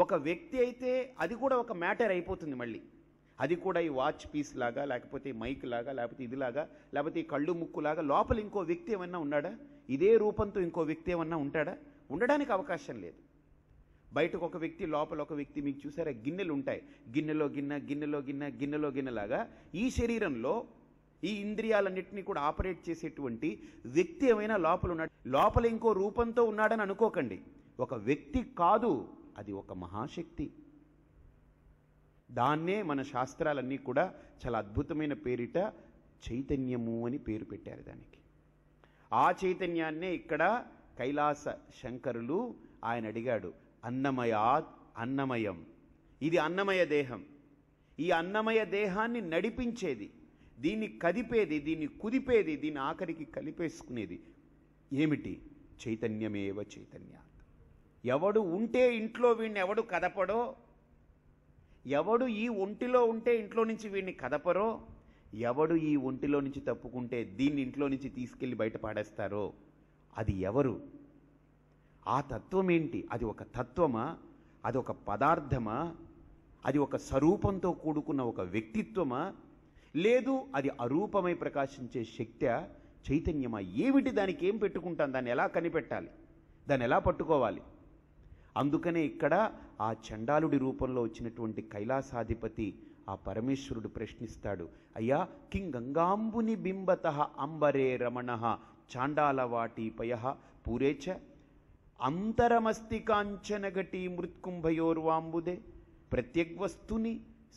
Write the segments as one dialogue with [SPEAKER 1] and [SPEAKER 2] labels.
[SPEAKER 1] ఒక వ్యక్తి అయితే అది కూడా ఒక మ్యాటర్ అయిపోతుంది మళ్ళీ అది కూడా ఈ వాచ్ పీస్ లాగా లేకపోతే ఈ మైక్ లాగా లేకపోతే ఇదిలాగా లేకపోతే ఈ కళ్ళు ముక్కు లాగా లోపల ఇంకో వ్యక్తి ఏమన్నా ఉన్నాడా ఇదే రూపంతో ఇంకో వ్యక్తి ఏమన్నా ఉంటాడా ఉండడానికి అవకాశం లేదు బయటకు ఒక వ్యక్తి లోపల ఒక వ్యక్తి మీకు చూసారా గిన్నెలు ఉంటాయి గిన్నెలో గిన్నె గిన్నెలో గిన్నె గిన్నెలో గిన్నెలాగా ఈ శరీరంలో ఈ ఇంద్రియాలన్నింటినీ కూడా ఆపరేట్ చేసేటువంటి వ్యక్తి ఏమైనా లోపల ఉన్నాడు లోపల ఇంకో రూపంతో ఉన్నాడని అనుకోకండి ఒక వ్యక్తి కాదు అది ఒక మహాశక్తి దాన్నే మన శాస్త్రాలన్నీ కూడా చాలా అద్భుతమైన పేరిట చైతన్యము అని పేరు పెట్టారు దానికి ఆ చైతన్యాన్నే ఇక్కడ కైలాస శంకరులు ఆయన అడిగాడు అన్నమయాత్ అన్నమయం ఇది అన్నమయ దేహం ఈ అన్నమయ దేహాన్ని నడిపించేది దీన్ని కదిపేది దీన్ని కుదిపేది దీన్ని ఆఖరికి కలిపేసుకునేది ఏమిటి చైతన్యమేవ చైతన్యాత్ ఎవడు ఉంటే ఇంట్లో వీడిని ఎవడు కదపడో ఎవడు ఈ ఒంటిలో ఉంటే ఇంట్లో నుంచి వీడిని కదపరో ఎవడు ఈ ఒంటిలో నుంచి తప్పుకుంటే దీన్ని ఇంట్లో నుంచి తీసుకెళ్లి బయట పాడేస్తారో అది ఎవరు ఆ తత్వం ఏంటి అది ఒక తత్వమా అది ఒక పదార్థమా అది ఒక స్వరూపంతో కూడుకున్న ఒక వ్యక్తిత్వమా లేదు అది అరూపమై ప్రకాశించే శక్తి చైతన్యమా ఏమిటి దానికి ఏం పెట్టుకుంటాం దాన్ని ఎలా కనిపెట్టాలి దాన్ని ఎలా పట్టుకోవాలి అందుకనే ఇక్కడ ఆ చండాలుడి రూపంలో వచ్చినటువంటి కైలాసాధిపతి ఆ పరమేశ్వరుడు ప్రశ్నిస్తాడు అయ్యా కిం గంగాంబుని బింబత అంబరే రమణ చాండాలవాటీపయ పూరేచ అంతరమస్తి కాంచనగటి మృత్కుంభయోర్వాంబుదే ప్రత్యగ్వస్తుని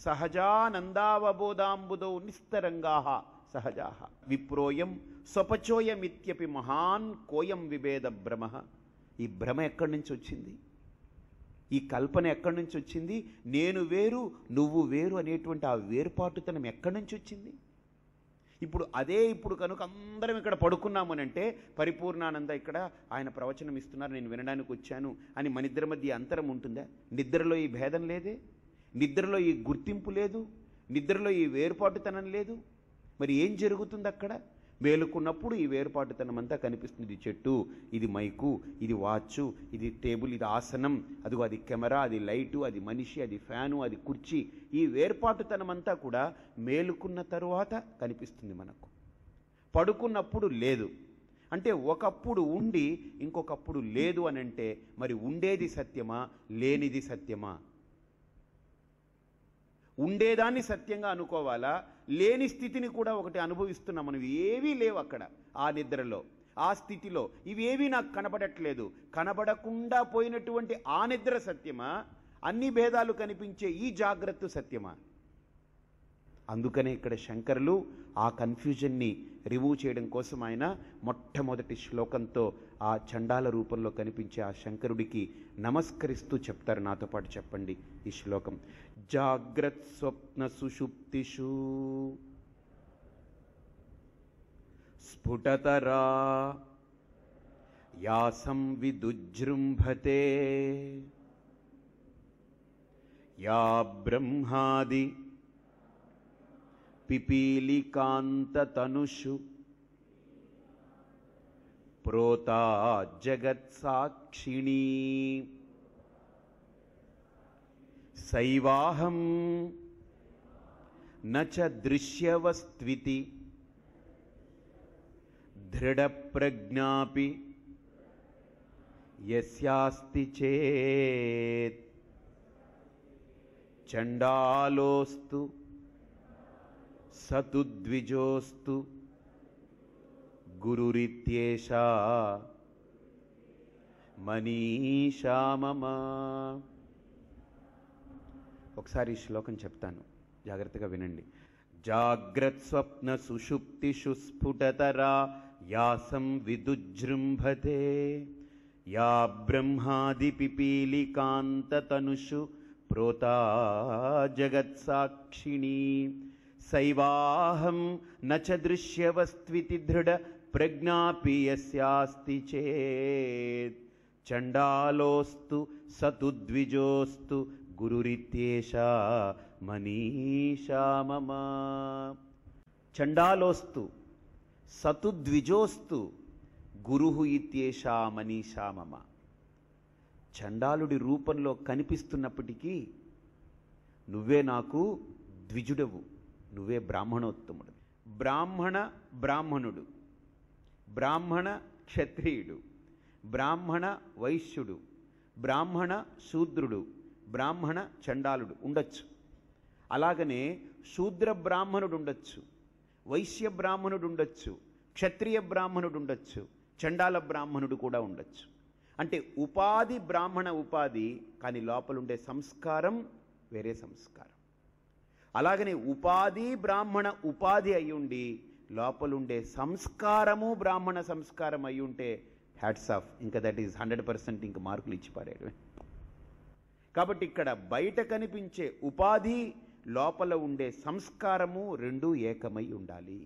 [SPEAKER 1] సహజానందావబోధాంబుదౌ నిస్తరంగా సహజా విప్రోయం స్వపచోయమిత్యపి మహాన్ కోయం విభేద భ్రమ ఈ భ్రమ ఎక్కడి నుంచి వచ్చింది ఈ కల్పన ఎక్కడి నుంచి వచ్చింది నేను వేరు నువ్వు వేరు అనేటువంటి ఆ వేరుపాటుతనం ఎక్కడి నుంచి వచ్చింది ఇప్పుడు అదే ఇప్పుడు కనుక అందరం ఇక్కడ పడుకున్నామనంటే పరిపూర్ణానంద ఇక్కడ ఆయన ప్రవచనం ఇస్తున్నారు నేను వినడానికి వచ్చాను అని మన ఇద్దరి మధ్య అంతరం ఉంటుందా నిద్రలో ఈ భేదం లేదే నిద్రలో ఈ గుర్తింపు లేదు నిద్రలో ఈ వేరుపాటుతనం లేదు మరి ఏం జరుగుతుంది అక్కడ మేలుకున్నప్పుడు ఈ వేరుపాటుతనం అంతా కనిపిస్తుంది ఇది చెట్టు ఇది మైకు ఇది వాచ్ ఇది టేబుల్ ఇది ఆసనం అదిగో అది కెమెరా అది లైటు అది మనిషి అది ఫ్యాను అది కుర్చీ ఈ వేర్పాటుతనం అంతా కూడా మేలుకున్న తరువాత కనిపిస్తుంది మనకు పడుకున్నప్పుడు లేదు అంటే ఒకప్పుడు ఉండి ఇంకొకప్పుడు లేదు అని అంటే మరి ఉండేది సత్యమా లేనిది సత్యమా ఉండేదాన్ని సత్యంగా అనుకోవాలా లేని స్థితిని కూడా ఒకటి అనుభవిస్తున్నాం మనం ఏవీ లేవు అక్కడ ఆ నిద్రలో ఆ స్థితిలో ఇవేవీ నాకు కనబడట్లేదు కనబడకుండా పోయినటువంటి ఆ నిద్ర సత్యమా అన్ని భేదాలు కనిపించే ఈ జాగ్రత్త సత్యమా అందుకనే ఇక్కడ శంకరులు ఆ కన్ఫ్యూజన్ని రిమూవ్ చేయడం కోసం ఆయన మొట్టమొదటి శ్లోకంతో ఆ చండాల రూపంలో కనిపించే ఆ శంకరుడికి నమస్కరిస్తూ చెప్తారు నాతో పాటు చెప్పండి ఈ శ్లోకం జాగ్రత్ స్వప్న సుషుప్తిషు స్ఫుటతరా యాసం విదుజృంభతే యా బ్రహ్మాది పిపీలికాంతతనుషు ప్రోతా జగత్సాక్షిణీ శైవాహం నచ దృశ్యవస్త్వితి దృఢప్రజ్ఞాపి యస్యాస్తి చేత్ చండాలోస్తు సతు ద్విజోస్తు గురురిత్యేషా మనీషా మమ ఒకసారి ఈ శ్లోకం చెప్తాను జాగ్రత్తగా వినండి జాగ్రత్ స్వప్న సుషుప్తిషు స్ఫుటతరా యాసం విదుజృంభతే యా బ్రహ్మాది పిపీలికాంతతనుషు ప్రోతా జగత్సాక్షిణీ శైవాహం న చ దృశ్యవస్త్వితి దృఢ ప్రజ్ఞాపి యస్యాస్తి చేత్ చండాలోస్తు సతు ద్విజోస్తు గురురిత్యేషా మనీషా మమ చండాలోస్తు సతు ద్విజోస్తు గురు ఇత్యేషా మనీషా మమ చండాలుడి రూపంలో కనిపిస్తున్నప్పటికీ నువ్వే నాకు ద్విజుడవు నువ్వే బ్రాహ్మణోత్తముడు బ్రాహ్మణ బ్రాహ్మణుడు బ్రాహ్మణ క్షత్రియుడు బ్రాహ్మణ వైశ్యుడు బ్రాహ్మణ శూద్రుడు బ్రాహ్మణ చండాలుడు ఉండొచ్చు అలాగనే శూద్ర బ్రాహ్మణుడు ఉండొచ్చు వైశ్య బ్రాహ్మణుడు ఉండొచ్చు క్షత్రియ బ్రాహ్మణుడు ఉండొచ్చు చండాల బ్రాహ్మణుడు కూడా ఉండొచ్చు అంటే ఉపాధి బ్రాహ్మణ ఉపాధి కానీ లోపలుండే సంస్కారం వేరే సంస్కారం అలాగనే ఉపాధి బ్రాహ్మణ ఉపాధి అయ్యుండి లోపలుండే సంస్కారము బ్రాహ్మణ సంస్కారం అయ్యుంటే హ్యాట్స్ ఆఫ్ ఇంకా దట్ ఈస్ హండ్రెడ్ పర్సెంట్ ఇంక మార్కులు ఇచ్చి పారాడు కాబట్టి ఇక్కడ బయట కనిపించే ఉపాధి లోపల ఉండే సంస్కారము రెండూ ఏకమై ఉండాలి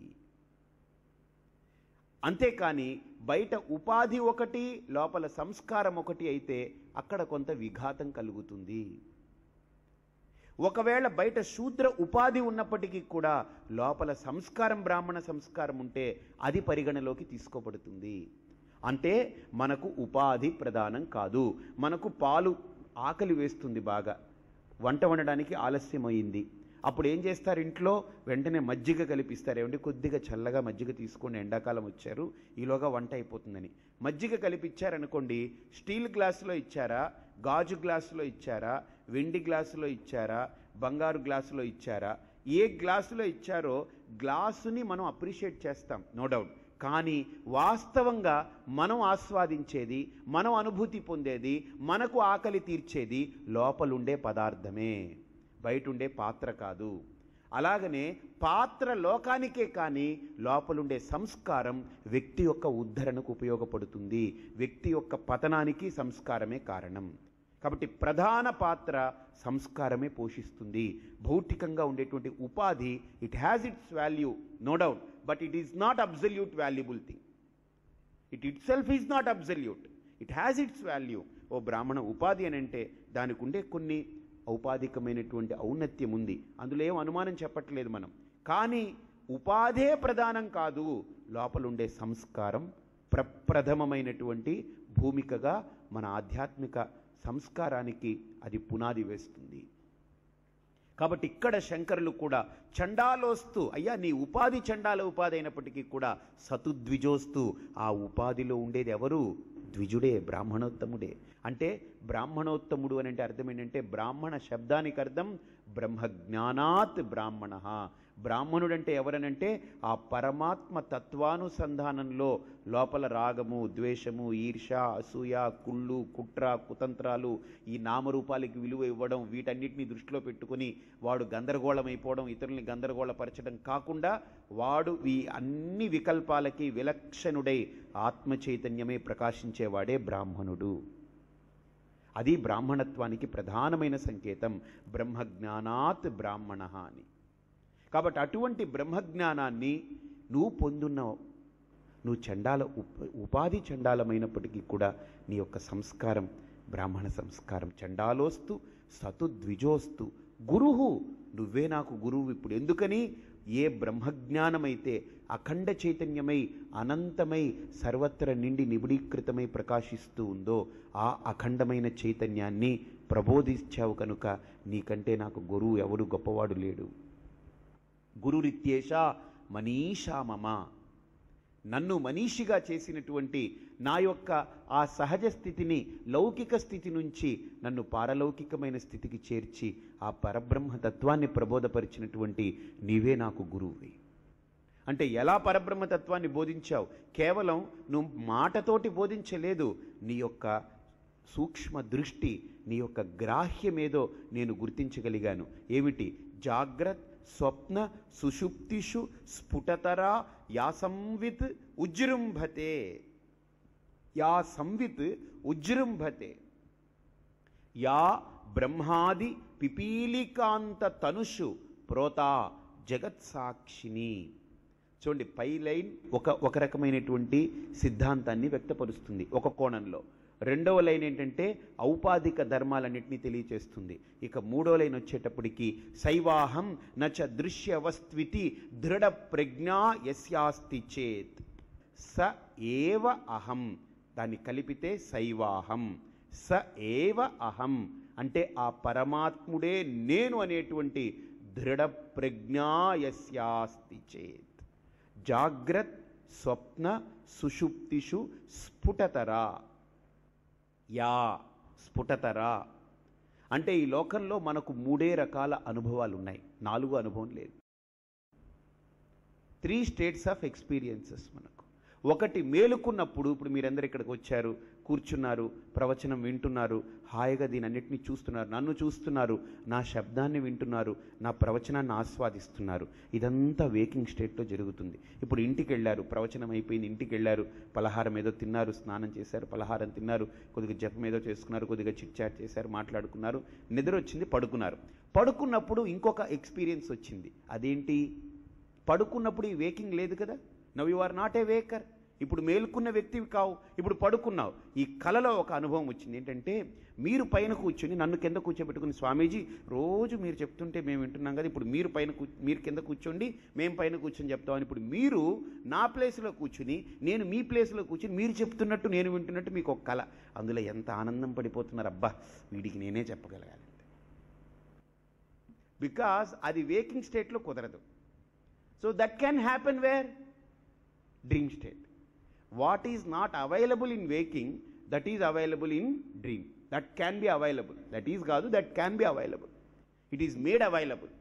[SPEAKER 1] అంతేకాని బయట ఉపాధి ఒకటి లోపల సంస్కారం ఒకటి అయితే అక్కడ కొంత విఘాతం కలుగుతుంది ఒకవేళ బయట శూద్ర ఉపాధి ఉన్నప్పటికీ కూడా లోపల సంస్కారం బ్రాహ్మణ సంస్కారం ఉంటే అది పరిగణలోకి తీసుకోబడుతుంది అంటే మనకు ఉపాధి ప్రధానం కాదు మనకు పాలు ఆకలి వేస్తుంది బాగా వంట వండడానికి ఆలస్యమైంది అప్పుడు ఏం చేస్తారు ఇంట్లో వెంటనే మజ్జిగ కలిపిస్తారు ఏమంటే కొద్దిగా చల్లగా మజ్జిగ తీసుకొని ఎండాకాలం వచ్చారు ఈలోగా వంట అయిపోతుందని మజ్జిగ కలిపిచ్చారనుకోండి స్టీల్ గ్లాసులో ఇచ్చారా గాజు గ్లాసులో ఇచ్చారా వెండి గ్లాసులో ఇచ్చారా బంగారు గ్లాసులో ఇచ్చారా ఏ గ్లాసులో ఇచ్చారో గ్లాసుని మనం అప్రిషియేట్ చేస్తాం నో డౌట్ కానీ వాస్తవంగా మనం ఆస్వాదించేది మనం అనుభూతి పొందేది మనకు ఆకలి తీర్చేది లోపలుండే పదార్థమే బయటుండే పాత్ర కాదు అలాగనే పాత్ర లోకానికే కానీ లోపలుండే సంస్కారం వ్యక్తి యొక్క ఉద్ధరణకు ఉపయోగపడుతుంది వ్యక్తి యొక్క పతనానికి సంస్కారమే కారణం కాబట్టి ప్రధాన పాత్ర సంస్కారమే పోషిస్తుంది భౌతికంగా ఉండేటువంటి ఉపాధి it has its value no doubt but it is not absolute valuable thing it itself is not absolute it has its value ఓ బ్రాహ్మణ ఉపాధి అని అంటే దానికి ఉండే కొన్ని ఔపాధికమైనటువంటి ఔన్నత్యం ఉంది అందులో ఏం అనుమానం చెప్పట్లేదు మనం కానీ ఉపాధే ప్రధానం కాదు లోపలుండే సంస్కారం ప్రప్రథమమైనటువంటి భూమికగా మన ఆధ్యాత్మిక సంస్కారానికి అది పునాది వేస్తుంది కాబట్టి ఇక్కడ శంకరులు కూడా చండాలోస్తు అయ్యా నీ ఉపాధి చండాల ఉపాధి అయినప్పటికీ కూడా సతుద్విజోస్తు ఆ ఉపాధిలో ఉండేది ఎవరు ద్విజుడే బ్రాహ్మణోత్తముడే అంటే బ్రాహ్మణోత్తముడు అని అంటే అర్థం ఏంటంటే బ్రాహ్మణ శబ్దానికి అర్థం బ్రహ్మజ్ఞానాత్ బ్రాహ్మణ బ్రాహ్మణుడు అంటే ఎవరనంటే ఆ పరమాత్మ తత్వానుసంధానంలో లోపల రాగము ద్వేషము ఈర్ష అసూయ కుళ్ళు కుట్ర కుతంత్రాలు ఈ నామరూపాలకి విలువ ఇవ్వడం వీటన్నిటిని దృష్టిలో పెట్టుకుని వాడు గందరగోళమైపోవడం ఇతరుల్ని గందరగోళపరచడం కాకుండా వాడు ఈ అన్ని వికల్పాలకి విలక్షణుడై ఆత్మ చైతన్యమే ప్రకాశించేవాడే బ్రాహ్మణుడు అది బ్రాహ్మణత్వానికి ప్రధానమైన సంకేతం బ్రహ్మజ్ఞానాత్ బ్రాహ్మణ అని కాబట్టి అటువంటి బ్రహ్మజ్ఞానాన్ని నువ్వు పొందున్నావు నువ్వు చండాల ఉప ఉపాధి చండాలమైనప్పటికీ కూడా నీ యొక్క సంస్కారం బ్రాహ్మణ సంస్కారం చండాలోస్తు సతు ద్విజోస్తు గురువు నువ్వే నాకు గురువు ఇప్పుడు ఎందుకని ఏ బ్రహ్మజ్ఞానమైతే అఖండ చైతన్యమై అనంతమై సర్వత్ర నిండి నిబిడీకృతమై ప్రకాశిస్తూ ఉందో ఆ అఖండమైన చైతన్యాన్ని ప్రబోధించావు కనుక నీకంటే నాకు గురువు ఎవడు గొప్పవాడు లేడు గురురిత్యేష మనీషా మమ నన్ను మనీషిగా చేసినటువంటి నా యొక్క ఆ సహజ స్థితిని లౌకిక స్థితి నుంచి నన్ను పారలౌకికమైన స్థితికి చేర్చి ఆ పరబ్రహ్మ తత్వాన్ని ప్రబోధపరిచినటువంటి నీవే నాకు గురువువి అంటే ఎలా పరబ్రహ్మ తత్వాన్ని బోధించావు కేవలం నువ్వు మాటతోటి బోధించలేదు నీ యొక్క సూక్ష్మ దృష్టి నీ యొక్క గ్రాహ్యమేదో నేను గుర్తించగలిగాను ఏమిటి జాగ్రత్త స్వప్న సుషుప్తిషు స్ఫుటతరా యా సంవిత్ ఉజృంభతే యా సంవిత్ ఉజృంభతే యా బ్రహ్మాది పిపీలికాంత తనుషు ప్రోతా జగత్సాక్షిని చూడండి పై లైన్ ఒక ఒక రకమైనటువంటి సిద్ధాంతాన్ని వ్యక్తపరుస్తుంది ఒక కోణంలో రెండవ లైన్ ఏంటంటే ఔపాధిక ధర్మాలన్నింటినీ తెలియచేస్తుంది ఇక మూడో లైన్ వచ్చేటప్పటికి శైవాహం నచ దృశ్యవస్త్వితి దృఢ ప్రజ్ఞా యస్యాస్తి చేత్ స ఏవ అహం దాన్ని కలిపితే శైవాహం స ఏవ అహం అంటే ఆ పరమాత్ముడే నేను అనేటువంటి దృఢ ప్రజ్ఞాయస్యాస్తి చేత్ జాగ్రత్ స్వప్న సుషుప్తిషు స్ఫుటతరా యా స్ఫుటతరా అంటే ఈ లోకంలో మనకు మూడే రకాల అనుభవాలు ఉన్నాయి నాలుగు అనుభవం లేదు త్రీ స్టేట్స్ ఆఫ్ ఎక్స్పీరియన్సెస్ మనకు ఒకటి మేలుకున్నప్పుడు ఇప్పుడు మీరందరూ ఇక్కడికి వచ్చారు కూర్చున్నారు ప్రవచనం వింటున్నారు హాయిగా దీని అన్నిటిని చూస్తున్నారు నన్ను చూస్తున్నారు నా శబ్దాన్ని వింటున్నారు నా ప్రవచనాన్ని ఆస్వాదిస్తున్నారు ఇదంతా వేకింగ్ స్టేట్లో జరుగుతుంది ఇప్పుడు ఇంటికి వెళ్ళారు ప్రవచనం అయిపోయింది ఇంటికి వెళ్ళారు పలహారం ఏదో తిన్నారు స్నానం చేశారు పలహారం తిన్నారు కొద్దిగా జపం ఏదో చేసుకున్నారు కొద్దిగా చిట్ చాట్ చేశారు మాట్లాడుకున్నారు నిద్ర వచ్చింది పడుకున్నారు పడుకున్నప్పుడు ఇంకొక ఎక్స్పీరియన్స్ వచ్చింది అదేంటి పడుకున్నప్పుడు ఈ వేకింగ్ లేదు కదా now you are not a waker ఇప్పుడు మేల్కున్న వ్యక్తివి కావు ఇప్పుడు పడుకున్నావు ఈ కలలో ఒక అనుభవం వచ్చింది ఏంటంటే మీరు పైన కూర్చొని నన్ను కింద కూర్చోబెట్టుకుని స్వామీజీ రోజు మీరు చెప్తుంటే మేము వింటున్నాం కదా ఇప్పుడు మీరు పైన కూ మీరు కింద కూర్చోండి మేము పైన కూర్చొని చెప్తామని ఇప్పుడు మీరు నా ప్లేస్లో కూర్చుని నేను మీ ప్లేస్లో కూర్చుని మీరు చెప్తున్నట్టు నేను వింటున్నట్టు మీకు ఒక కళ అందులో ఎంత ఆనందం పడిపోతున్నారు అబ్బా వీడికి నేనే చెప్పగలగాలి బికాస్ అది వేకింగ్ స్టేట్లో కుదరదు so that can happen where dream state what is not available in waking that is available in dream that can be available that is కాదు that can be available it is made available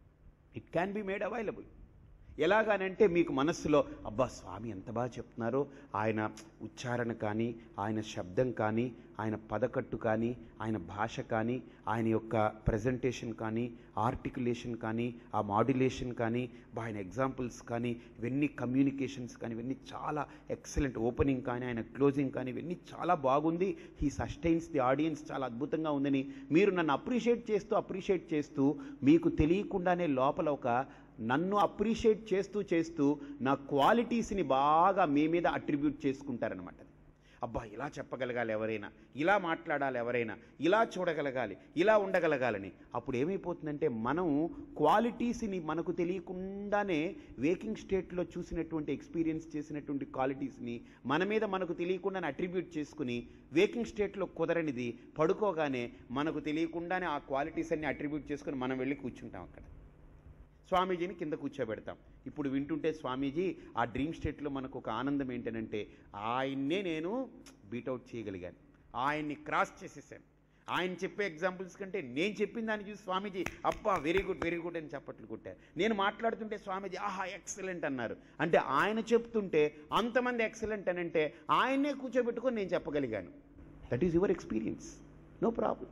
[SPEAKER 1] it can be made available ఎలాగానంటే మీకు మనస్సులో అబ్బా స్వామి ఎంత బాగా చెప్తున్నారో ఆయన ఉచ్చారణ కానీ ఆయన శబ్దం కానీ ఆయన పదకట్టు కానీ ఆయన భాష కానీ ఆయన యొక్క ప్రజెంటేషన్ కానీ ఆర్టికులేషన్ కానీ ఆ మాడ్యులేషన్ కానీ ఆయన ఎగ్జాంపుల్స్ కానీ ఇవన్నీ కమ్యూనికేషన్స్ కానీ ఇవన్నీ చాలా ఎక్సలెంట్ ఓపెనింగ్ కానీ ఆయన క్లోజింగ్ కానీ ఇవన్నీ చాలా బాగుంది హీ సస్టైన్స్ ది ఆడియన్స్ చాలా అద్భుతంగా ఉందని మీరు నన్ను అప్రిషియేట్ చేస్తూ అప్రిషియేట్ చేస్తూ మీకు తెలియకుండానే లోపల ఒక నన్ను అప్రిషియేట్ చేస్తూ చేస్తూ నా క్వాలిటీస్ని బాగా మీ మీద అట్రిబ్యూట్ చేసుకుంటారనమాట అబ్బా ఇలా చెప్పగలగాలి ఎవరైనా ఇలా మాట్లాడాలి ఎవరైనా ఇలా చూడగలగాలి ఇలా ఉండగలగాలని అప్పుడు ఏమైపోతుందంటే మనం క్వాలిటీస్ని మనకు తెలియకుండానే వేకింగ్ స్టేట్లో చూసినటువంటి ఎక్స్పీరియన్స్ చేసినటువంటి క్వాలిటీస్ని మన మీద మనకు తెలియకుండానే అట్రిబ్యూట్ చేసుకుని వేకింగ్ స్టేట్లో కుదరనిది పడుకోగానే మనకు తెలియకుండానే ఆ క్వాలిటీస్ అన్ని అట్రిబ్యూట్ చేసుకుని మనం వెళ్ళి కూర్చుంటాం అక్కడ స్వామీజీని కింద కూర్చోబెడతాం ఇప్పుడు వింటుంటే స్వామీజీ ఆ డ్రీమ్ స్టేట్లో మనకు ఒక ఆనందం ఏంటనంటే ఆయన్నే నేను బీటౌట్ చేయగలిగాను ఆయన్ని క్రాస్ చేసేసాను ఆయన చెప్పే ఎగ్జాంపుల్స్ కంటే నేను చెప్పిన దాన్ని చూసి స్వామీజీ అబ్బా వెరీ గుడ్ వెరీ గుడ్ అని చప్పట్లు కొట్టారు నేను మాట్లాడుతుంటే స్వామీజీ ఆహా ఎక్సలెంట్ అన్నారు అంటే ఆయన చెప్తుంటే అంతమంది ఎక్సలెంట్ అని అంటే ఆయన్నే కూర్చోబెట్టుకొని నేను చెప్పగలిగాను that is your experience no problem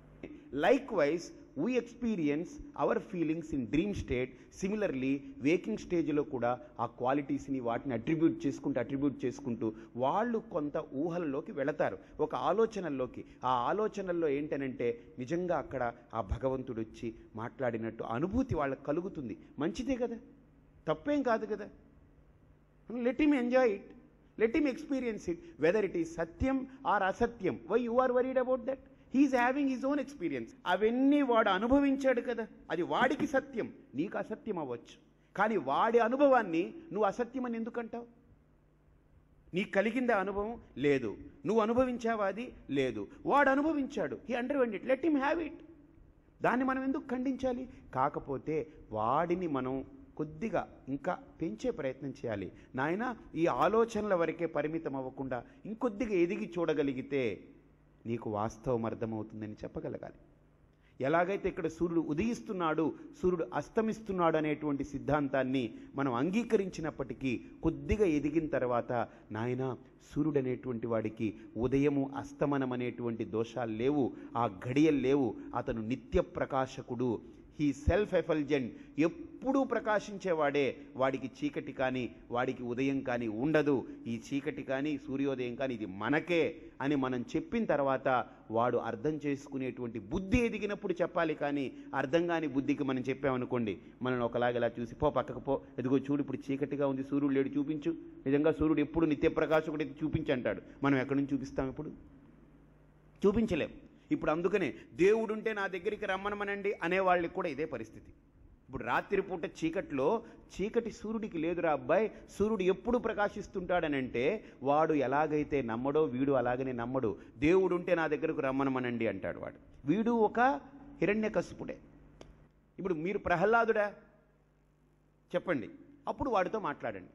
[SPEAKER 1] likewise we experience our feelings in dream state similarly waking స్టేజ్లో కూడా ఆ క్వాలిటీస్ని వాటిని అట్రిబ్యూట్ చేసుకుంటూ అట్రిబ్యూట్ చేసుకుంటూ వాళ్ళు కొంత ఊహలలోకి వెళతారు ఒక ఆలోచనల్లోకి ఆ ఆలోచనల్లో ఏంటనంటే నిజంగా అక్కడ ఆ భగవంతుడు వచ్చి మాట్లాడినట్టు అనుభూతి వాళ్ళకి కలుగుతుంది మంచిదే కదా తప్పేం కాదు కదా let him enjoy it let him experience it whether it is సత్యం ఆర్ అసత్యం why you are worried about that he's having his own experience అవన్నీ వాడు అనుభవించాడు కదా అది వాడికి సత్యం నీకు అసత్యం అవ్వచ్చు కానీ వాడి అనుభవాన్ని నువ్వు అసత్యం అని ఎందుకంటావు నీకు కలిగిందా అనుభవం లేదు నువ్వు అనుభవించావా అది లేదు వాడు అనుభవించాడు he underwent it let him have it దాన్ని మనం ఎందుకు ఖండించాలి కాకపోతే వాడిని మనం కొద్దిగా ఇంకా పెంచే ప్రయత్నం చేయాలి నాయన ఈ ఆలోచనల వరకే పరిమితం అవ్వకుండా ఇంకొద్దిగా ఎదిగి చూడగలిగితే నీకు వాస్తవం అర్థమవుతుందని చెప్పగలగాలి ఎలాగైతే ఇక్కడ సూర్యుడు ఉదయిస్తున్నాడు సూర్యుడు అస్తమిస్తున్నాడు అనేటువంటి సిద్ధాంతాన్ని మనం అంగీకరించినప్పటికీ కొద్దిగా ఎదిగిన తర్వాత నాయన సూర్యుడు అనేటువంటి వాడికి ఉదయము అస్తమనం అనేటువంటి దోషాలు లేవు ఆ గడియలు లేవు అతను నిత్య ప్రకాశకుడు హీ సెల్ఫ్ ఎఫల్జెంట్ ఎప్పుడూ ప్రకాశించేవాడే వాడికి చీకటి కానీ వాడికి ఉదయం కానీ ఉండదు ఈ చీకటి కానీ సూర్యోదయం కానీ ఇది మనకే అని మనం చెప్పిన తర్వాత వాడు అర్థం చేసుకునేటువంటి బుద్ధి ఎదిగినప్పుడు చెప్పాలి కానీ అర్థం కాని బుద్ధికి మనం చెప్పామనుకోండి మనల్ని ఒకలాగా ఇలా చూసి పో పక్కకు పో ఎదుగో చూడు ఇప్పుడు చీకటిగా ఉంది సూర్యుడు లేడు చూపించు నిజంగా సూర్యుడు ఎప్పుడు నిత్యప్రకాశకుడు చూపించంటాడు మనం ఎక్కడి నుంచి చూపిస్తాం ఇప్పుడు చూపించలేం ఇప్పుడు అందుకనే దేవుడుంటే నా దగ్గరికి రమ్మనమనండి అనేవాళ్ళకి కూడా ఇదే పరిస్థితి ఇప్పుడు రాత్రిపూట చీకట్లో చీకటి సూర్యుడికి లేదురా అబ్బాయి సూర్యుడు ఎప్పుడు ప్రకాశిస్తుంటాడనంటే వాడు ఎలాగైతే నమ్మడో వీడు అలాగనే నమ్మడు దేవుడు ఉంటే నా దగ్గరకు రమ్మనమనండి అంటాడు వాడు వీడు ఒక హిరణ్యకశిపుడే ఇప్పుడు మీరు ప్రహ్లాదుడా చెప్పండి అప్పుడు వాడితో మాట్లాడండి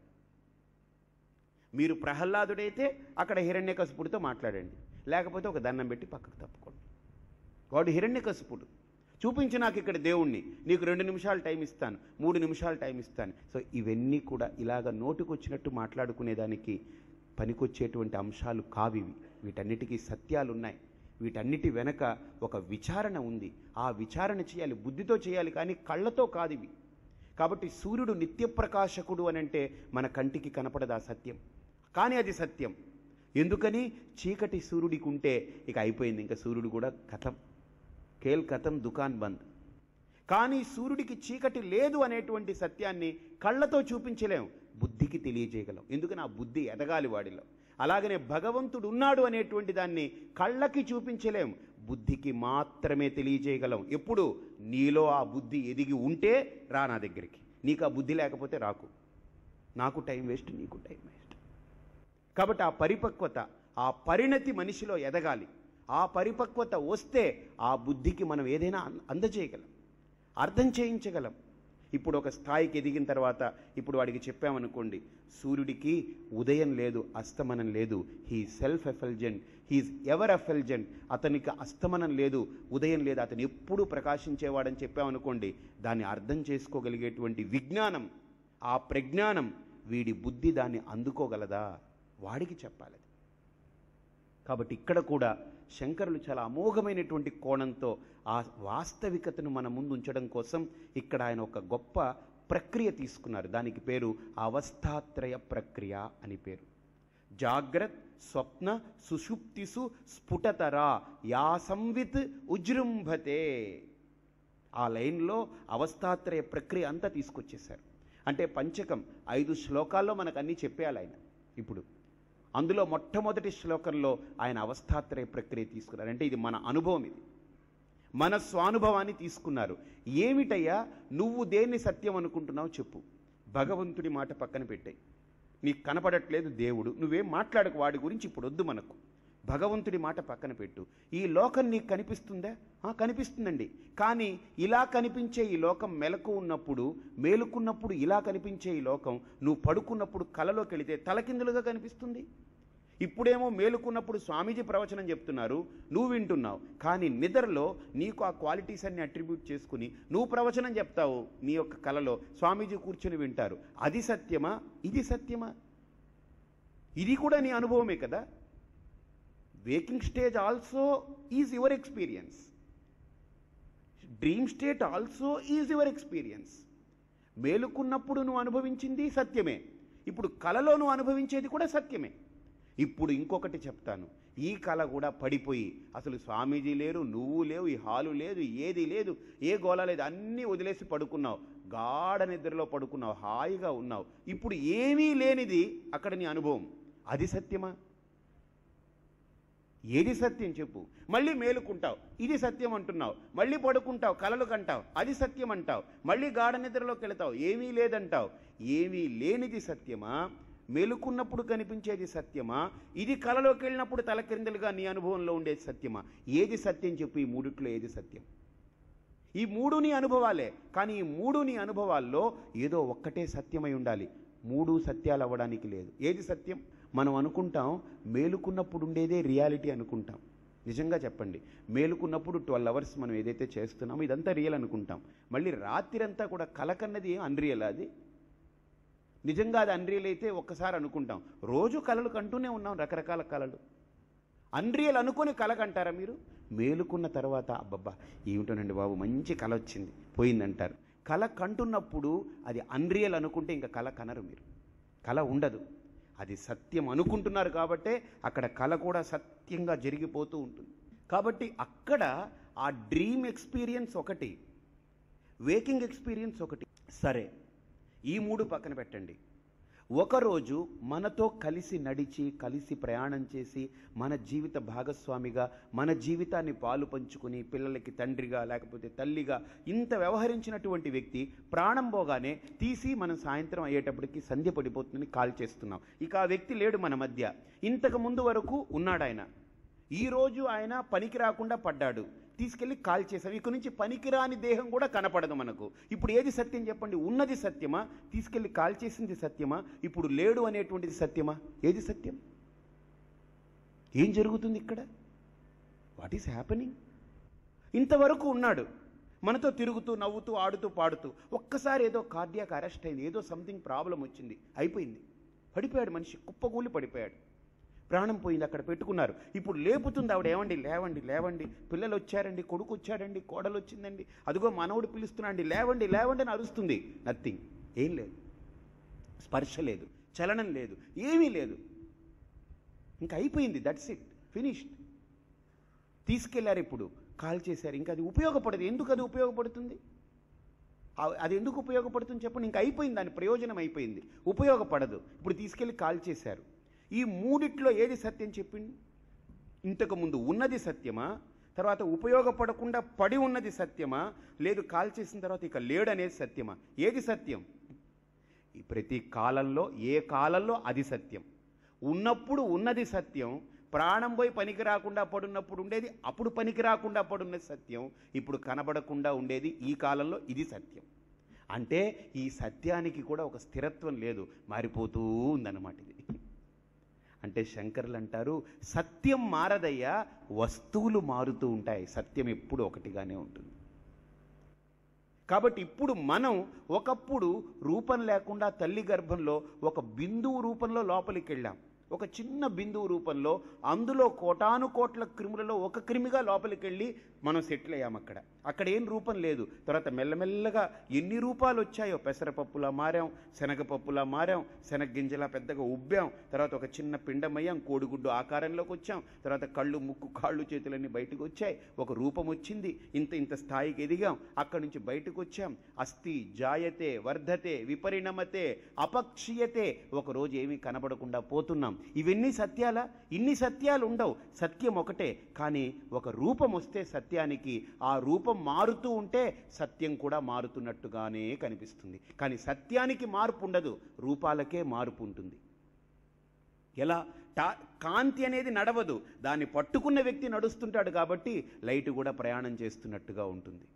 [SPEAKER 1] మీరు ప్రహ్లాదుడైతే అక్కడ హిరణ్యకశిపుడితో మాట్లాడండి లేకపోతే ఒక దండం పెట్టి పక్కకు తప్పుకోండి వాడు హిరణ్యకశిపుడు చూపించు నాకు ఇక్కడ దేవుణ్ణి నీకు రెండు నిమిషాలు టైం ఇస్తాను మూడు నిమిషాలు టైం ఇస్తాను సో ఇవన్నీ కూడా ఇలాగ నోటుకొచ్చినట్టు మాట్లాడుకునేదానికి పనికొచ్చేటువంటి అంశాలు కావివి వీటన్నిటికీ సత్యాలు ఉన్నాయి వీటన్నిటి వెనక ఒక విచారణ ఉంది ఆ విచారణ చేయాలి బుద్ధితో చేయాలి కానీ కళ్ళతో కాదు ఇవి కాబట్టి సూర్యుడు నిత్యప్రకాశకుడు అని అంటే మన కంటికి కనపడదు ఆ సత్యం కానీ అది సత్యం ఎందుకని చీకటి సూర్యుడికి ఉంటే ఇక అయిపోయింది ఇంకా సూర్యుడు కూడా కథం కేల్ కథం దుకాన్ బంద్ కానీ సూర్యుడికి చీకటి లేదు అనేటువంటి సత్యాన్ని కళ్ళతో చూపించలేం బుద్ధికి తెలియజేయగలం ఎందుకని ఆ బుద్ధి ఎదగాలి వాడిలో అలాగనే భగవంతుడు ఉన్నాడు అనేటువంటి దాన్ని కళ్ళకి చూపించలేం బుద్ధికి మాత్రమే తెలియజేయగలం ఎప్పుడు నీలో ఆ బుద్ధి ఎదిగి ఉంటే రా నా దగ్గరికి నీకు ఆ బుద్ధి లేకపోతే రాకు నాకు టైం వేస్ట్ నీకు టైం వేస్ట్ కాబట్టి ఆ పరిపక్వత ఆ పరిణతి మనిషిలో ఎదగాలి ఆ పరిపక్వత వస్తే ఆ బుద్ధికి మనం ఏదైనా అం- అందజేయగలం అర్థం చేయించగలం ఇప్పుడు ఒక స్థాయికి ఎదిగిన తర్వాత ఇప్పుడు వాడికి చెప్పామనుకోండి సూర్యుడికి ఉదయం లేదు అస్తమనం లేదు he self effulgent he's ever effulgent అతనికి అస్తమనం లేదు ఉదయం లేదు అతను ఎప్పుడూ ప్రకాశించేవాడని చెప్పామనుకోండి దాన్ని అర్థం చేసుకోగలిగేటువంటి విజ్ఞానం ఆ ప్రజ్ఞానం వీడి బుద్ధి దాన్ని అందుకోగలదా వాడికి చెప్పాలి అది. కాబట్టి ఇక్కడ కూడా శంకరులు చాలా అమోఘమైనటువంటి కోణంతో ఆ వాస్తవికతను మన ముందు ఉంచడం కోసం ఇక్కడ ఆయన ఒక గొప్ప ప్రక్రియ తీసుకున్నారు దానికి పేరు అవస్థాత్రయ ప్రక్రియ అని పేరు జాగ్రత్ స్వప్న సుషుప్తిసు స్ఫుటతరా యా సంవిత్ ఉజృంభతే ఆ లైన్లో అవస్థాత్రయ ప్రక్రియ అంతా తీసుకొచ్చేశారు అంటే పంచకం ఐదు శ్లోకాల్లో మనకు అన్నీ చెప్పేయాలి ఆయన ఇప్పుడు అందులో మొట్టమొదటి శ్లోకంలో ఆయన అవస్థాత్రయ ప్రక్రియ తీసుకున్నారు అంటే ఇది మన అనుభవం ఇది మన స్వానుభవాన్ని తీసుకున్నారు ఏమిటయ్యా నువ్వు దేన్ని సత్యం అనుకుంటున్నావు చెప్పు భగవంతుడి మాట పక్కన పెట్టాయి నీకు కనపడట్లేదు దేవుడు నువ్వేం మాట్లాడకు వాడి గురించి ఇప్పుడు వద్దు మనకు భగవంతుడి మాట పక్కన పెట్టు ఈ లోకం నీకు కనిపిస్తుందా ఆ, కనిపిస్తుందండి కానీ ఇలా కనిపించే ఈ లోకం మెలకు ఉన్నప్పుడు మేలుకున్నప్పుడు ఇలా కనిపించే ఈ లోకం నువ్వు పడుకున్నప్పుడు కలలోకి వెళితే తలకిందులుగా కనిపిస్తుంది ఇప్పుడేమో మేలుకున్నప్పుడు స్వామీజీ ప్రవచనం చెప్తున్నారు నువ్వు వింటున్నావు కానీ నిద్రలో నీకు ఆ క్వాలిటీస్ అన్ని అట్రిబ్యూట్ చేసుకుని నువ్వు ప్రవచనం చెప్తావు నీ యొక్క కలలో స్వామీజీ కూర్చొని వింటారు అది సత్యమా ఇది సత్యమా ఇది కూడా నీ అనుభవమే కదా waking stage also is your experience dream state also is your experience మేలుకున్నప్పుడు నువ్వు అనుభవించింది సత్యమే ఇప్పుడు కలలో నువ్వు అనుభవించేది కూడా సత్యమే ఇప్పుడు ఇంకొకటి చెప్తాను ఈ కళ కూడా పడిపోయి అసలు స్వామీజీ లేరు నువ్వు లేవు ఈ హాలు లేదు ఏది లేదు ఏ గోళ లేదు అన్నీ వదిలేసి పడుకున్నావు గాఢ నిద్రలో పడుకున్నావు హాయిగా ఉన్నావు ఇప్పుడు ఏమీ లేనిది అక్కడ నీ అనుభవం అది సత్యమా ఏది సత్యం చెప్పు మళ్ళీ మేలుకుంటావు ఇది సత్యం అంటున్నావు మళ్ళీ పడుకుంటావు కలలు కంటావు అది సత్యం అంటావు మళ్ళీ గాఢ నిద్రలోకి వెళతావు ఏమీ లేదంటావు ఏమీ లేనిది సత్యమా మేలుకున్నప్పుడు కనిపించేది సత్యమా ఇది కలలోకి వెళ్ళినప్పుడు తలకిందలుగా నీ అనుభవంలో ఉండేది సత్యమా ఏది సత్యం చెప్పు ఈ మూడిట్లో ఏది సత్యం ఈ మూడు నీ అనుభవాలే కానీ ఈ మూడు నీ అనుభవాల్లో ఏదో ఒక్కటే సత్యమై ఉండాలి మూడు సత్యాలు అవ్వడానికి లేదు ఏది సత్యం మనం అనుకుంటాం మేలుకున్నప్పుడు ఉండేదే రియాలిటీ అనుకుంటాం నిజంగా చెప్పండి మేలుకున్నప్పుడు ట్వెల్వ్ అవర్స్ మనం ఏదైతే చేస్తున్నామో ఇదంతా రియల్ అనుకుంటాం మళ్ళీ రాత్రిరంతా కూడా కలకన్నది ఏం అన్రియల్ అది నిజంగా అది అన్రియల్ అయితే ఒక్కసారి అనుకుంటాం రోజు కలలు కంటూనే ఉన్నాం రకరకాల కలలు అన్రియల్ అనుకొని కల కంటారా మీరు మేలుకున్న తర్వాత అబ్బబ్బా ఏమిటోనండి బాబు మంచి కల వచ్చింది పోయిందంటారు కల కంటున్నప్పుడు అది అన్రియల్ అనుకుంటే ఇంకా కల కనరు మీరు కల ఉండదు అది సత్యం అనుకుంటున్నారు కాబట్టే అక్కడ కల కూడా సత్యంగా జరిగిపోతూ ఉంటుంది కాబట్టి అక్కడ ఆ డ్రీమ్ ఎక్స్పీరియన్స్ ఒకటి వేకింగ్ ఎక్స్పీరియన్స్ ఒకటి సరే ఈ మూడు పక్కన పెట్టండి ఒకరోజు మనతో కలిసి నడిచి కలిసి ప్రయాణం చేసి మన జీవిత భాగస్వామిగా మన జీవితాన్ని పాలు పంచుకుని పిల్లలకి తండ్రిగా లేకపోతే తల్లిగా ఇంత వ్యవహరించినటువంటి వ్యక్తి ప్రాణం పోగానే తీసి మనం సాయంత్రం అయ్యేటప్పటికి సంధ్య పడిపోతుందని కాల్ చేస్తున్నాం ఇక ఆ వ్యక్తి లేడు మన మధ్య ఇంతకు ముందు వరకు ఉన్నాడు ఆయన ఈరోజు ఆయన పనికి రాకుండా పడ్డాడు తీసుకెళ్ళి కాల్ చేసాం ఇక నుంచి పనికిరాని దేహం కూడా కనపడదు మనకు ఇప్పుడు ఏది సత్యం చెప్పండి ఉన్నది సత్యమా తీసుకెళ్ళి కాల్ చేసింది సత్యమా ఇప్పుడు లేడు అనేటువంటిది సత్యమా ఏది సత్యం ఏం జరుగుతుంది ఇక్కడ వాట్ ఈస్ హ్యాపెనింగ్ ఇంతవరకు ఉన్నాడు మనతో తిరుగుతూ నవ్వుతూ ఆడుతూ పాడుతూ ఒక్కసారి ఏదో కార్డియాక్ అరెస్ట్ అయింది ఏదో సంథింగ్ ప్రాబ్లం వచ్చింది అయిపోయింది పడిపోయాడు మనిషి కుప్పగూలి పడిపోయాడు ప్రాణం పోయింది అక్కడ పెట్టుకున్నారు ఇప్పుడు లేపుతుంది ఆవిడ ఏమండి లేవండి లేవండి పిల్లలు వచ్చారండి కొడుకు వచ్చాడండి కోడలు వచ్చిందండి అదిగో మనవుడు పిలుస్తున్నాండి లేవండి లేవండి అని అరుస్తుంది నథింగ్ ఏం లేదు స్పర్శ లేదు చలనం లేదు ఏమీ లేదు ఇంకా అయిపోయింది దట్స్ ఇట్ ఫినిష్డ్ తీసుకెళ్లారు ఇప్పుడు కాల్ చేశారు ఇంకా అది ఉపయోగపడదు ఎందుకు అది ఉపయోగపడుతుంది ఆ- అది ఎందుకు ఉపయోగపడుతుంది చెప్పండి ఇంకా అయిపోయింది దాని ప్రయోజనం అయిపోయింది ఉపయోగపడదు ఇప్పుడు తీసుకెళ్ళి కాల్ చేశారు ఈ మూడిట్లో ఏది సత్యం చెప్పింది ఇంతకు ముందు ఉన్నది సత్యమా తర్వాత ఉపయోగపడకుండా పడి ఉన్నది సత్యమా లేదు కాల్ చేసిన తర్వాత ఇక లేడనేది సత్యమా ఏది సత్యం ఈ ప్రతి కాలంలో ఏ కాలంలో అది సత్యం ఉన్నప్పుడు ఉన్నది సత్యం ప్రాణం పోయి పనికి రాకుండా పడున్నప్పుడు ఉండేది అప్పుడు పనికి రాకుండా పడున్నది సత్యం ఇప్పుడు కనబడకుండా ఉండేది ఈ కాలంలో ఇది సత్యం అంటే ఈ సత్యానికి కూడా ఒక స్థిరత్వం లేదు మారిపోతూ ఉందన్నమాట ఇది అంటే శంకర్లు అంటారు సత్యం మారదయ్యా వస్తువులు మారుతూ ఉంటాయి సత్యం ఎప్పుడు ఒకటిగానే ఉంటుంది కాబట్టి ఇప్పుడు మనం ఒకప్పుడు రూపం లేకుండా తల్లి గర్భంలో ఒక బిందువు రూపంలో లోపలికి వెళ్ళాం ఒక చిన్న బిందువు రూపంలో అందులో కోటాను కోట్ల క్రిములలో ఒక క్రిమిగా లోపలికి వెళ్ళి మనం సెటిల్ అయ్యాం అక్కడ అక్కడ ఏం రూపం లేదు తర్వాత మెల్లమెల్లగా ఎన్ని రూపాలు వచ్చాయో పెసరపప్పులా మారాం శనగపప్పులా మారాం శనగగింజలా పెద్దగా ఉబ్బాం తర్వాత ఒక చిన్న పిండమయ్యాం కోడిగుడ్డు ఆకారంలోకి వచ్చాం తర్వాత కళ్ళు ముక్కు కాళ్ళు చేతులన్నీ బయటకు వచ్చాయి ఒక రూపం వచ్చింది ఇంత ఇంత స్థాయికి ఎదిగాం అక్కడి నుంచి బయటకు వచ్చాం అస్థి జాయతే వర్ధతే విపరిణమతే అపక్షీయతే ఒక రోజు ఏమీ కనబడకుండా పోతున్నాం ఇవన్నీ సత్యాలా ఇన్ని సత్యాలు ఉండవు సత్యం ఒకటే కానీ ఒక రూపం వస్తే సత్యానికి ఆ రూపం మారుతూ ఉంటే సత్యం కూడా మారుతున్నట్టుగానే కనిపిస్తుంది కానీ సత్యానికి మార్పు ఉండదు రూపాలకే మార్పు ఉంటుంది ఎలా టా కాంతి అనేది నడవదు దాన్ని పట్టుకున్న వ్యక్తి నడుస్తుంటాడు కాబట్టి లైట్ కూడా ప్రయాణం చేస్తున్నట్టుగా ఉంటుంది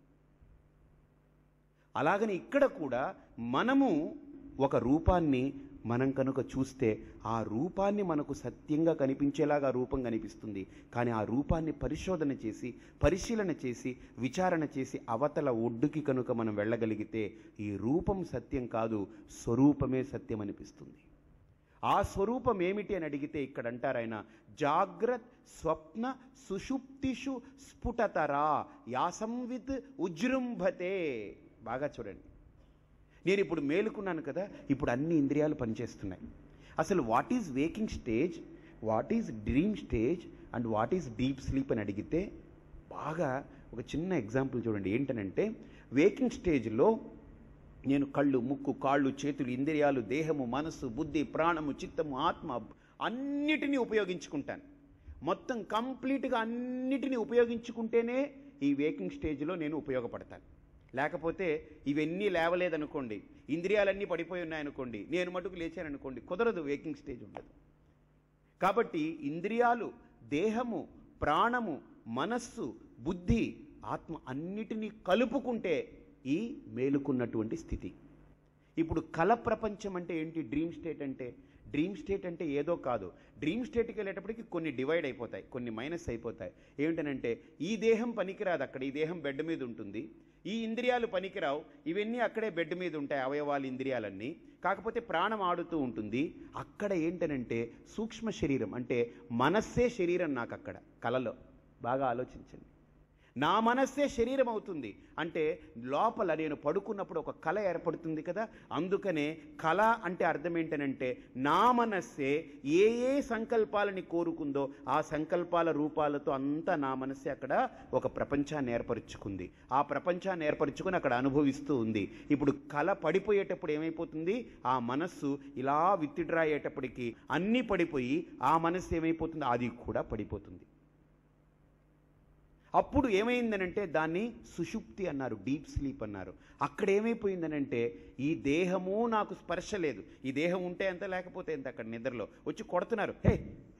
[SPEAKER 1] అలాగని ఇక్కడ కూడా మనము ఒక రూపాన్ని మనం కనుక చూస్తే ఆ రూపాన్ని మనకు సత్యంగా కనిపించేలాగా రూపం కనిపిస్తుంది కానీ ఆ రూపాన్ని పరిశోధన చేసి పరిశీలన చేసి విచారణ చేసి అవతల ఒడ్డుకి కనుక మనం వెళ్ళగలిగితే ఈ రూపం సత్యం కాదు స్వరూపమే సత్యం అనిపిస్తుంది ఆ స్వరూపం ఏమిటి అని అడిగితే ఇక్కడ అంటారు ఆయన జాగ్రత్ స్వప్న సుషుప్తిషు స్ఫుటతరా యాసంవిత్ ఉజృంభతే బాగా చూడండి నేను ఇప్పుడు మేలుకున్నాను కదా ఇప్పుడు అన్ని ఇంద్రియాలు పనిచేస్తున్నాయి అసలు what is waking stage what is dream stage and what is deep sleep అని అడిగితే బాగా ఒక చిన్న ఎగ్జాంపుల్ చూడండి ఏంటనంటే వేకింగ్ స్టేజ్లో నేను కళ్ళు ముక్కు కాళ్ళు చేతులు ఇంద్రియాలు దేహము మనస్సు బుద్ధి ప్రాణము చిత్తము ఆత్మ అన్నిటినీ ఉపయోగించుకుంటాను మొత్తం కంప్లీట్గా అన్నిటినీ ఉపయోగించుకుంటేనే ఈ వేకింగ్ స్టేజ్లో నేను ఉపయోగపడతాను లేకపోతే ఇవన్నీ లేవలేదనుకోండి ఇంద్రియాలన్నీ పడిపోయి ఉన్నాయనుకోండి నేను మటుకు లేచాననుకోండి కుదరదు వేకింగ్ స్టేజ్ ఉండదు కాబట్టి ఇంద్రియాలు దేహము ప్రాణము మనస్సు బుద్ధి ఆత్మ అన్నిటినీ కలుపుకుంటే ఈ మేలుకున్నటువంటి స్థితి ఇప్పుడు కల ప్రపంచం అంటే ఏంటి డ్రీమ్ స్టేట్ అంటే డ్రీమ్ స్టేట్ అంటే ఏదో కాదు డ్రీమ్ స్టేట్కి వెళ్ళేటప్పటికి కొన్ని డివైడ్ అయిపోతాయి కొన్ని మైనస్ అయిపోతాయి ఏమిటనంటే ఈ దేహం పనికిరాదు అక్కడ ఈ దేహం బెడ్ మీద ఉంటుంది ఈ ఇంద్రియాలు పనికిరావు ఇవన్నీ అక్కడే బెడ్ మీద ఉంటాయి అవయవాలు ఇంద్రియాలన్నీ కాకపోతే ప్రాణం ఆడుతూ ఉంటుంది అక్కడ ఏంటనంటే సూక్ష్మ శరీరం అంటే మనస్సే శరీరం నాకు అక్కడ కలలో బాగా ఆలోచించండి నా మనస్సే శరీరం అవుతుంది అంటే లోపల నేను పడుకున్నప్పుడు ఒక కళ ఏర్పడుతుంది కదా అందుకనే కళ అంటే అర్థం ఏంటనంటే నా మనస్సే ఏ ఏ సంకల్పాలని కోరుకుందో ఆ సంకల్పాల రూపాలతో అంతా నా మనస్సే అక్కడ ఒక ప్రపంచాన్ని ఏర్పరచుకుంది ఆ ప్రపంచాన్ని ఏర్పరచుకుని అక్కడ అనుభవిస్తూ ఉంది ఇప్పుడు కళ పడిపోయేటప్పుడు ఏమైపోతుంది ఆ మనస్సు ఇలా విత్డ్రా అయ్యేటప్పటికి అన్నీ పడిపోయి ఆ మనస్సు ఏమైపోతుంది అది కూడా పడిపోతుంది అప్పుడు ఏమైందనంటే దాన్ని సుషుప్తి అన్నారు డీప్ స్లీప్ అన్నారు అక్కడ ఏమైపోయిందనంటే ఈ దేహము నాకు స్పర్శ లేదు ఈ దేహం ఉంటే ఎంత లేకపోతే ఎంత అక్కడ నిద్రలో వచ్చి కొడుతున్నారు హే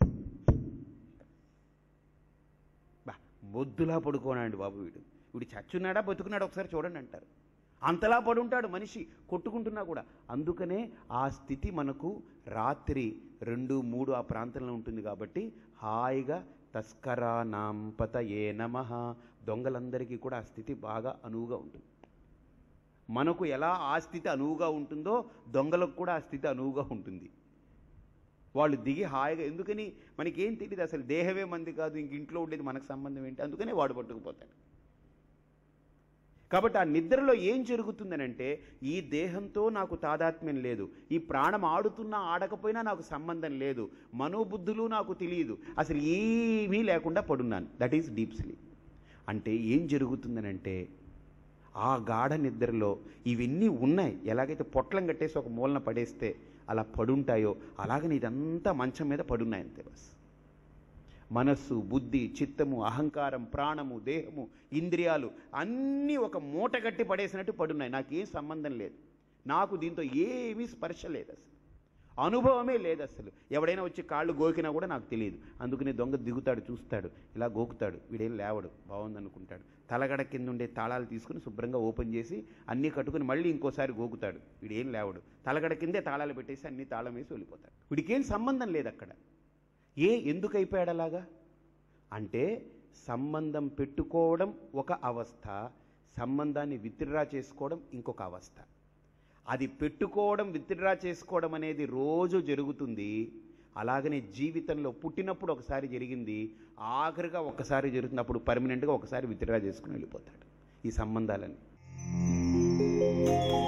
[SPEAKER 1] బా మొద్దులా పడుకోనండి బాబు వీడు వీడు చచ్చున్నాడా బతుకున్నాడా ఒకసారి చూడండి అంటారు అంతలా పడుంటాడు మనిషి కొట్టుకుంటున్నా కూడా అందుకనే ఆ స్థితి మనకు రాత్రి రెండు మూడు ఆ ప్రాంతంలో ఉంటుంది కాబట్టి హాయిగా తస్కరా నాంపత ఏ నమ దొంగలందరికీ కూడా ఆ స్థితి బాగా అనువుగా ఉంటుంది మనకు ఎలా ఆ స్థితి అనువుగా ఉంటుందో దొంగలకు కూడా ఆ స్థితి అనువుగా ఉంటుంది వాళ్ళు దిగి హాయిగా ఎందుకని మనకేం తెలియదు అసలు దేహమే మంది కాదు ఇంక ఇంట్లో ఉండేది మనకు సంబంధం ఏంటి అందుకనే వాడు పట్టుకుపోతాడు కాబట్టి ఆ నిద్రలో ఏం జరుగుతుందనంటే ఈ దేహంతో నాకు తాదాత్మ్యం లేదు ఈ ప్రాణం ఆడుతున్నా ఆడకపోయినా నాకు సంబంధం లేదు మనోబుద్ధులు నాకు తెలియదు అసలు ఏమీ లేకుండా పడున్నాను దట్ ఈస్ డీప్ స్లీప్ అంటే ఏం జరుగుతుందనంటే ఆ గాఢ నిద్రలో ఇవన్నీ ఉన్నాయి ఎలాగైతే పొట్లం కట్టేసి ఒక మూలన పడేస్తే అలా పడుంటాయో అలాగని ఇదంతా మంచం మీద పడున్నాయి అంతే బస్ మనస్సు బుద్ధి చిత్తము అహంకారం ప్రాణము దేహము ఇంద్రియాలు అన్నీ ఒక మూట కట్టి పడేసినట్టు పడున్నాయి నాకేం సంబంధం లేదు నాకు దీంతో ఏమీ స్పర్శ లేదు అసలు అనుభవమే లేదు అసలు ఎవడైనా వచ్చి కాళ్ళు గోకినా కూడా నాకు తెలియదు అందుకని దొంగ దిగుతాడు చూస్తాడు ఇలా గోకుతాడు వీడేం లేవడు బాగుంది అనుకుంటాడు తలగడ కింద ఉండే తాళాలు తీసుకుని శుభ్రంగా ఓపెన్ చేసి అన్నీ కట్టుకుని మళ్ళీ ఇంకోసారి గోకుతాడు వీడేం లేవడు తలగడ కిందే తాళాలు పెట్టేసి అన్ని తాళం వేసి వెళ్ళిపోతాడు వీడికేం సంబంధం లేదు అక్కడ ఏ ఎందుకు అయిపోయాడు అలాగా అంటే సంబంధం పెట్టుకోవడం ఒక అవస్థ సంబంధాన్ని విత్డ్రా చేసుకోవడం ఇంకొక అవస్థ అది పెట్టుకోవడం విత్డ్రా చేసుకోవడం అనేది రోజు జరుగుతుంది అలాగనే జీవితంలో పుట్టినప్పుడు ఒకసారి జరిగింది ఆఖరిగా ఒకసారి జరుగుతున్నప్పుడు పర్మనెంట్గా ఒకసారి విత్డ్రా చేసుకుని వెళ్ళిపోతాడు ఈ సంబంధాలని